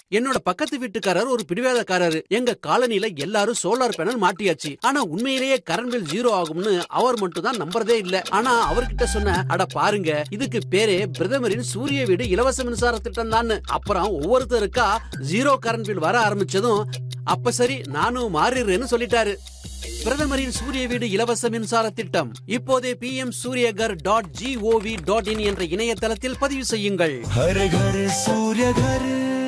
என்னோட பக்கத்து வீட்டுக்காரர் ஒரு பிடிவாதக்காரரு எங்க காலனில எல்லாரும் சோலார் பேனல் மாட்டியாச்சு ஆனா உண்மையிலேயே கரண்ட் பில் ஜீரோ ஆகும்னு அவர் மட்டும் தான் நம்புறதே இல்ல ஆனா அவர்கிட்ட சொன்ன அட பாருங்க இதுக்கு பேரே பிரதமரின் சூரிய வீடு இலவச மின்சார திட்டம் தான் அப்புறம் ஒவ்வொருத்தருக்கா ஜீரோ கரண்ட் பில் வர ஆரம்பிச்சதும் அப்ப சரி நானும் மாறிடுறேன்னு சொல்லிட்டாரு பிரதமரின் சூரிய வீடு இலவச மின்சார திட்டம் இப்போதே P M Suryaghar dot G O V dot in என்ற இணையதளத்தில் பதிவு செய்யுங்கள் हर घर सूर्य घर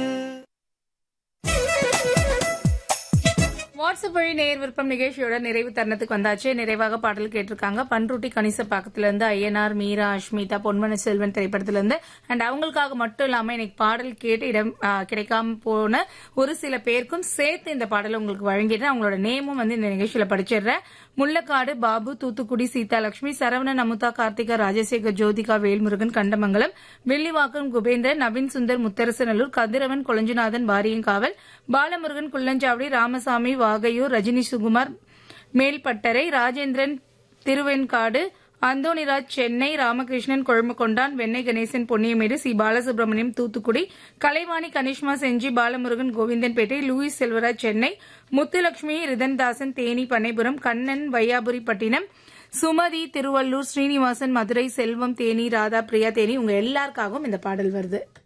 வாட்ஸ்அப் வழி நேர் விருப்பம் நிகழ்ச்சியோட நிறைவு தருணத்துக்கு வந்தாச்சு நிறைவாக பாடல் கேட்டிருக்காங்க பன்ருட்டி கணிசப்பாக்கத்துல இருந்து ஐயனார் மீரா அஷ்மிதா பொன்மன செல்வன் திரைப்படத்துல இருந்து அண்ட் அவங்களுக்காக மட்டும் இல்லாம இன்னைக்கு பாடல் கேட்டு இடம் ஆ, கிடைக்காம போன ஒரு சில பேருக்கும் சேர்த்து இந்த பாடலை உங்களுக்கு வழங்கிடுறேன் அவங்களோட நேமும் வந்து இந்த நிகழ்ச்சியில படிச்சிடுறேன் முள்ளக்காடு பாபு தூத்துக்குடி சீதாலட்சுமி சரவணன் அமுதா கார்த்திகா ராஜசேகர் ஜோதிகா வேல்முருகன் கண்டமங்கலம் வெள்ளிவாக்கம் குபேந்திரன் நவீன் சுந்தர் முத்தரசநல்லூர் கதிரவன் கொளஞ்சிநாதன் வாரியங்காவல் பாலமுருகன் குள்ளஞ்சாவடி ராமசாமி வாகையூர் ரஜினி சுகுமார் மேல்பட்டறை ராஜேந்திரன் திருவெண்காடு அந்தோணிராஜ் சென்னை ராமகிருஷ்ணன் கொழும்புகொண்டான் வெண்ணெய் கணேசன் பொன்னியமேடு சி பாலசுப்ரமணியம் தூத்துக்குடி கலைவாணி கனிஷ்மா செஞ்சி பாலமுருகன் கோவிந்தன்பேட்டை லூயிஸ் செல்வராஜ் சென்னை முத்துலட்சுமி ரிதன்தாசன் தேனி பண்ணைபுரம் கண்ணன் வையாபுரிப்பட்டினம் சுமதி திருவள்ளூர் ஸ்ரீனிவாசன் மதுரை செல்வம் தேனி ராதா பிரியா தேனி உங்க எல்லாருக்காகவும் இந்த பாடல் வருது